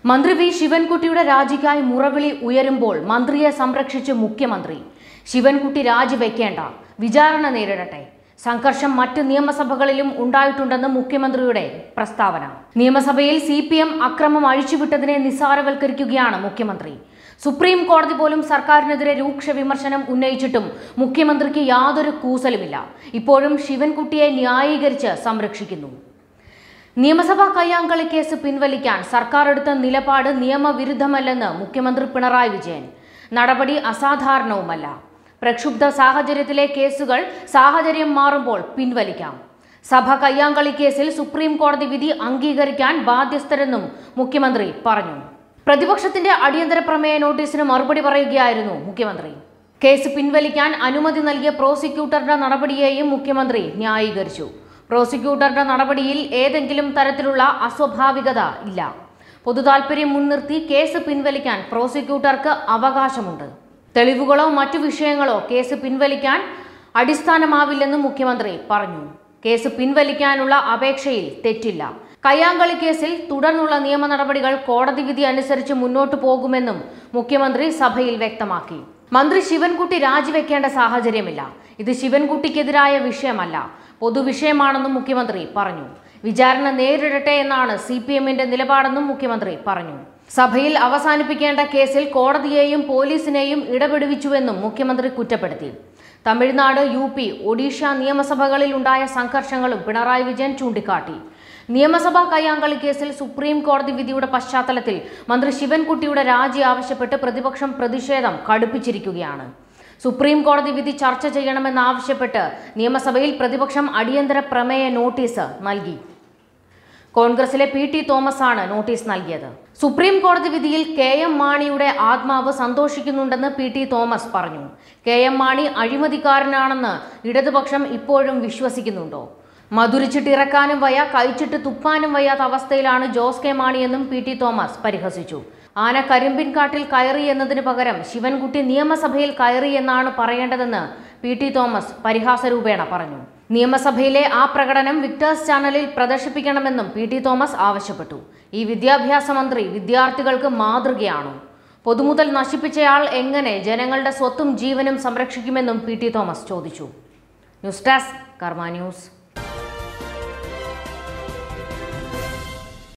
മന്ത്രി വി ശിവൻകുട്ടിയുടെ രാജിക്കായി മുറവിളി ഉയരുമ്പോൾ മന്ത്രിയെ സംരക്ഷിച്ച് മുഖ്യമന്ത്രി ശിവൻകുട്ടി രാജിവെക്കേണ്ട വിചാരണ നേരിടട്ടെ സംഘർഷം മറ്റ് നിയമസഭകളിലും ഉണ്ടായിട്ടുണ്ടെന്ന് മുഖ്യമന്ത്രിയുടെ പ്രസ്താവന നിയമസഭയിൽ സി പി എം അക്രമം അഴിച്ചുവിട്ടതിനെ നിസ്സാരവൽക്കരിക്കുകയാണ് മുഖ്യമന്ത്രി സുപ്രീം കോടതി പോലും സർക്കാരിനെതിരെ രൂക്ഷ വിമർശനം ഉന്നയിച്ചിട്ടും മുഖ്യമന്ത്രിക്ക് യാതൊരു കൂസലുമില്ല ഇപ്പോഴും ശിവൻകുട്ടിയെ ന്യായീകരിച്ച് സംരക്ഷിക്കുന്നു നിയമസഭാ കയ്യാങ്കളി കേസ് പിൻവലിക്കാൻ സർക്കാർ എടുത്ത നിലപാട് നിയമവിരുദ്ധമല്ലെന്ന് മുഖ്യമന്ത്രി പിണറായി വിജയൻ നടപടി അസാധാരണവുമല്ല പ്രക്ഷുബ്ധ സാഹചര്യത്തിലെ കേസുകൾ സാഹചര്യം മാറുമ്പോൾ പിൻവലിക്കാം സഭ കയ്യാങ്കളി കേസിൽ സുപ്രീം കോടതി വിധി അംഗീകരിക്കാൻ ബാധ്യസ്ഥരെന്നും മുഖ്യമന്ത്രി പറഞ്ഞു പ്രതിപക്ഷത്തിന്റെ അടിയന്തര പ്രമേയ നോട്ടീസിന് മറുപടി പറയുകയായിരുന്നു മുഖ്യമന്ത്രി കേസ് പിൻവലിക്കാൻ അനുമതി നൽകിയ പ്രോസിക്യൂട്ടറുടെ നടപടിയെയും മുഖ്യമന്ത്രി ന്യായീകരിച്ചു പ്രോസിക്യൂട്ടറുടെ നടപടിയിൽ ഏതെങ്കിലും തരത്തിലുള്ള അസ്വാഭാവികത ഇല്ല പൊതുതാൽപര്യം മുൻനിർത്തി കേസ് പിൻവലിക്കാൻ പ്രോസിക്യൂട്ടർക്ക് അവകാശമുണ്ട് തെളിവുകളോ മറ്റു വിഷയങ്ങളോ കേസ് പിൻവലിക്കാൻ അടിസ്ഥാനമാവില്ലെന്നും മുഖ്യമന്ത്രി പറഞ്ഞു കേസ് പിൻവലിക്കാനുള്ള അപേക്ഷയിൽ തെറ്റില്ല കയ്യാങ്കളി കേസിൽ തുടർന്നുള്ള നിയമ നടപടികൾ കോടതി വിധി അനുസരിച്ച് മുന്നോട്ടു പോകുമെന്നും മുഖ്യമന്ത്രി സഭയിൽ വ്യക്തമാക്കി മന്ത്രി ശിവൻകുട്ടി രാജിവെക്കേണ്ട സാഹചര്യമില്ല ഇത് ശിവൻകുട്ടിക്കെതിരായ വിഷയമല്ല പൊതുവിഷയമാണെന്നും മുഖ്യമന്ത്രി പറഞ്ഞു വിചാരണ നേരിടട്ടെ എന്നാണ് സി പി എമ്മിന്റെ നിലപാടെന്നും മുഖ്യമന്ത്രി പറഞ്ഞു സഭയിൽ അവസാനിപ്പിക്കേണ്ട കേസിൽ കോടതിയെയും പോലീസിനെയും ഇടപെടുവിച്ചുവെന്നും മുഖ്യമന്ത്രി കുറ്റപ്പെടുത്തി തമിഴ്നാട് യു പി ഒഡീഷ നിയമസഭകളിൽ ഉണ്ടായ സംഘർഷങ്ങളും പിണറായി വിജയൻ ചൂണ്ടിക്കാട്ടി നിയമസഭാ കയ്യാങ്കളി കേസിൽ സുപ്രീം കോടതി വിധിയുടെ പശ്ചാത്തലത്തിൽ മന്ത്രി ശിവൻകുട്ടിയുടെ രാജി ആവശ്യപ്പെട്ട് പ്രതിപക്ഷം പ്രതിഷേധം കടുപ്പിച്ചിരിക്കുകയാണ് സുപ്രീം കോടതി വിധി ചർച്ച ചെയ്യണമെന്നാവശ്യപ്പെട്ട് നിയമസഭയിൽ പ്രതിപക്ഷം അടിയന്തര പ്രമേയ നോട്ടീസ് നൽകി കോൺഗ്രസിലെ പി ടി തോമസ് ആണ് നോട്ടീസ് നൽകിയത് സുപ്രീം കോടതി വിധിയിൽ കെ എം മാണിയുടെ ആത്മാവ് സന്തോഷിക്കുന്നുണ്ടെന്ന് പി ടി തോമസ് പറഞ്ഞു കെ എം മാണി അഴിമതിക്കാരനാണെന്ന് ഇടതുപക്ഷം ഇപ്പോഴും വിശ്വസിക്കുന്നുണ്ടോ മധുരിച്ചിട്ട് ഇറക്കാനും വയ്യ കഴിച്ചിട്ട് തുപ്പാനും വയ്യാത്ത അവസ്ഥയിലാണ് ജോസ് കെ മാണിയെന്നും പി ടി തോമസ് പരിഹസിച്ചു ആന കരിമ്പിൻകാട്ടിൽ കയറി എന്നതിന് പകരം ശിവൻകുട്ടി നിയമസഭയിൽ കയറി എന്നാണ് പറയേണ്ടതെന്ന് പി ടി തോമസ് പരിഹാസരൂപേണ പറഞ്ഞു നിയമസഭയിലെ ആ പ്രകടനം വിക്ടേഴ്സ് ചാനലിൽ പ്രദർശിപ്പിക്കണമെന്നും പി ടി തോമസ് ആവശ്യപ്പെട്ടു ഈ വിദ്യാഭ്യാസ മന്ത്രി വിദ്യാർത്ഥികൾക്ക് മാതൃകയാണോ പൊതുമുതൽ നശിപ്പിച്ചയാൾ എങ്ങനെ ജനങ്ങളുടെ സ്വത്തും ജീവനും സംരക്ഷിക്കുമെന്നും പി ടി തോമസ് ചോദിച്ചു ന്യൂസ് ഡെസ്ക് കർമ്മ ന്യൂസ്